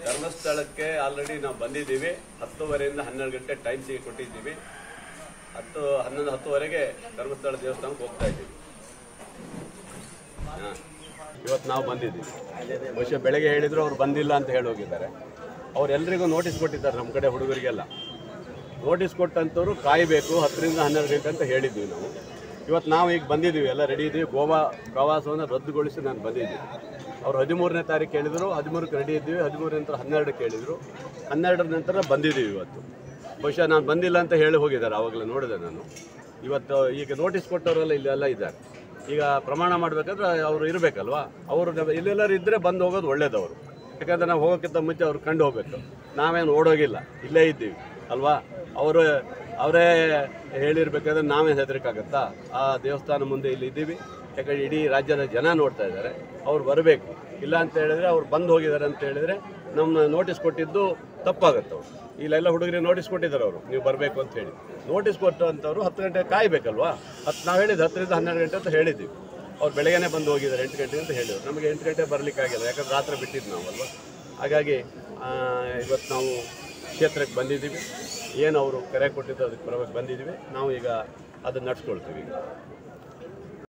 ಧರ್ಮಸ್ಥಳಕ್ಕೆ ಆಲ್ರೆಡಿ ನಾವು ಬಂದಿದ್ದೀವಿ ಹತ್ತುವರೆಯಿಂದ ಹನ್ನೆರಡು ಗಂಟೆ ಟೈಮ್ ಸಿಗಿ ಕೊಟ್ಟಿದ್ದೀವಿ ಹತ್ತು ಹನ್ನೊಂದು ಹತ್ತುವರೆಗೆ ಧರ್ಮಸ್ಥಳ ದೇವಸ್ಥಾನಕ್ಕೆ ಹೋಗ್ತಾ ಇದ್ದೀವಿ ಹಾ. ಇವತ್ತು ನಾವು ಬಂದಿದ್ದೀವಿ ಬಹುಶಃ ಬೆಳಗ್ಗೆ ಹೇಳಿದ್ರು ಅವ್ರು ಬಂದಿಲ್ಲ ಅಂತ ಹೇಳಿ ಹೋಗಿದ್ದಾರೆ ಅವರೆಲ್ಲರಿಗೂ ನೋಟಿಸ್ ಕೊಟ್ಟಿದ್ದಾರೆ ನಮ್ಮ ಕಡೆ ಹುಡುಗರಿಗೆಲ್ಲ ನೋಟಿಸ್ ಕೊಟ್ಟಂಥವ್ರು ಕಾಯಬೇಕು ಹತ್ತರಿಂದ ಹನ್ನೆರಡು ಗಂಟೆ ಅಂತ ಹೇಳಿದ್ವಿ ನಾವು ಇವತ್ತು ನಾವು ಈಗ ಬಂದಿದ್ದೀವಿ ಎಲ್ಲ ರೆಡಿ ಇದ್ದೀವಿ ಗೋವಾ ಪ್ರವಾಸವನ್ನು ರದ್ದುಗೊಳಿಸಿ ನಾನು ಬಂದಿದ್ದೀನಿ ಅವ್ರು ಹದಿಮೂರನೇ ತಾರೀಕು ಹೇಳಿದರು ಹದಿಮೂರಕ್ಕೆ ರೆಡಿ ಇದ್ದೀವಿ ಹದಿಮೂರನೇ ನಂತರ ಹನ್ನೆರಡಕ್ಕೆ ಹೇಳಿದರು ಹನ್ನೆರಡರ ನಂತರ ಬಂದಿದ್ದೀವಿ ಇವತ್ತು ಬಹುಶಃ ನಾನು ಬಂದಿಲ್ಲ ಅಂತ ಹೇಳಿ ಹೋಗಿದ್ದಾರೆ ಆವಾಗಲೇ ನೋಡಿದೆ ನಾನು ಇವತ್ತು ಈಗ ನೋಟಿಸ್ ಕೊಟ್ಟವರೆಲ್ಲ ಇಲ್ಲೆಲ್ಲ ಇದ್ದಾರೆ ಈಗ ಪ್ರಮಾಣ ಮಾಡಬೇಕಾದ್ರೆ ಅವರು ಇರಬೇಕಲ್ವಾ ಅವರು ನಮ್ಮ- ಇಲ್ಲೆಲ್ಲರೂ ಇದ್ದರೆ ಬಂದು ಹೋಗೋದು ಒಳ್ಳೇದವರು ಯಾಕಂದ್ರೆ ನಾವು ಹೋಗೋಕ್ಕಿಂತ ಮುಂಚೆ ಅವ್ರು ಕಂಡು ಹೋಗ್ಬೇಕು ನಾವೇನು ಓಡೋಗಿಲ್ಲ ಇಲ್ಲೇ ಇದ್ದೀವಿ ಅಲ್ವಾ ಅವರು ಅವರೇ ಹೇಳಿರ್ಬೇಕಾದ್ರೆ ನಾವೇನು ಹೆದರಿಕಾಗತ್ತಾ ಆ ದೇವಸ್ಥಾನ ಮುಂದೆ ಇಲ್ಲಿ ಇದ್ದೀವಿ ಯಾಕಂದ್ರೆ ಇಡೀ ರಾಜ್ಯದ ಜನ ನೋಡ್ತಾ ಇದ್ದಾರೆ ಅವ್ರು ಬರಬೇಕು ಇಲ್ಲ ಅಂತ ಹೇಳಿದ್ರೆ ಅವ್ರು ಬಂದು ಹೋಗಿದ್ದಾರೆ ಅಂತ ಹೇಳಿದ್ರೆ ನಮ್ಮ ನೋಟಿಸ್ ಕೊಟ್ಟಿದ್ದು ತಪ್ಪಾಗತ್ತೆ ಅವ್ರು ಇಲ್ಲೆಲ್ಲ ಹುಡುಗರಿಗೆ ನೋಟಿಸ್ ಕೊಟ್ಟಿದ್ದಾರೆ ಅವರು ನೀವು ಬರಬೇಕು ಅಂತ ಹೇಳಿ ನೋಟಿಸ್ ಕೊಟ್ಟಂಥವ್ರು ಹತ್ತು ಗಂಟೆ ಕಾಯಬೇಕಲ್ವಾ ಹತ್ತು ನಾವು ಹೇಳಿದ್ದು ಹತ್ತರಿಂದ ಹನ್ನೆರಡು ಗಂಟೆ ಅಂತ ಹೇಳಿದ್ದೀವಿ ಅವ್ರು ಬೆಳಗ್ಗೆನೇ ಬಂದು ಹೋಗಿದ್ದಾರೆ ಎಂಟು ಗಂಟೆ ಅಂತ ಹೇಳಿದ್ರು ನಮಗೆ ಎಂಟು ಗಂಟೆ ಬರಲಿಕ್ಕಾಗಿಲ್ಲ ಯಾಕಂದ್ರೆ ರಾತ್ರಿ ಬಿಟ್ಟಿದ್ದು ನಾವು ಅಲ್ವಾ ಹಾಗಾಗಿ ಆ, ಇವತ್ತು ನಾವು ಕ್ಷೇತ್ರಕ್ಕೆ ಬಂದಿದ್ದೀವಿ ಏನು ಅವರು ಕರೆ ಕೊಟ್ಟಿದ್ದು ಅದಕ್ಕೆ ಪರವಾಗಿ ಬಂದಿದ್ದೀವಿ ನಾವು ಈಗ ಅದನ್ನು ನಡ್ಸ್ಕೊಳ್ತೀವಿ ಈಗ